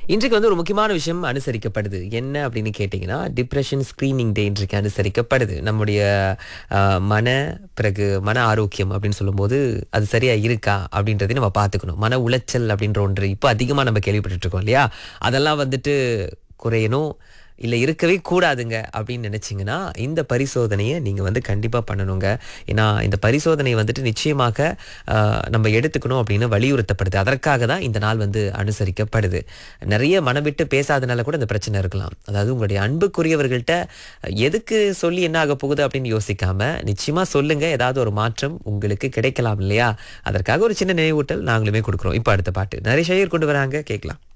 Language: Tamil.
இன்றைக்கு வந்து ஒரு முக்கியமான விஷயம் அனுசரிக்கப்படுது என்ன அப்படின்னு கேட்டிங்கன்னா டிப்ரெஷன் ஸ்க்ரீனிங் டே இன்றைக்கு அனுசரிக்கப்படுது நம்முடைய ஆஹ், மன பிறகு மன ஆரோக்கியம் அப்படின்னு சொல்லும்போது அது சரியா இருக்கா அப்படின்றதையும் நம்ம பார்த்துக்கணும் மன உளைச்சல் அப்படின்ற ஒன்று இப்போ அதிகமாக நம்ம கேள்விப்பட்டுட்டு இருக்கோம் இல்லையா அதெல்லாம் வந்துட்டு குறையணும் இல்லை இருக்கவே கூடாதுங்க அப்படின்னு நினச்சிங்கன்னா இந்த பரிசோதனையை நீங்கள் வந்து கண்டிப்பாக பண்ணணுங்க ஏன்னா இந்த பரிசோதனை வந்துட்டு நிச்சயமாக ஆஹ், நம்ம எடுத்துக்கணும் அப்படின்னு வலியுறுத்தப்படுது அதற்காக தான் இந்த நாள் வந்து அனுசரிக்கப்படுது நிறைய மனம் விட்டு பேசாதனால கூட இந்த பிரச்சனை இருக்கலாம் அதாவது உங்களுடைய அன்புக்குரியவர்கள்ட்ட எதுக்கு சொல்லி என்ன ஆக போகுது அப்படின்னு யோசிக்காம நிச்சயமா சொல்லுங்க ஏதாவது ஒரு மாற்றம் உங்களுக்கு கிடைக்கலாம் இல்லையா அதற்காக ஒரு சின்ன நினைவூட்டல் நாங்களுமே கொடுக்குறோம் இப்போ அடுத்த பாட்டு நிறைய ஷையர் கொண்டு வராங்க கேட்கலாம்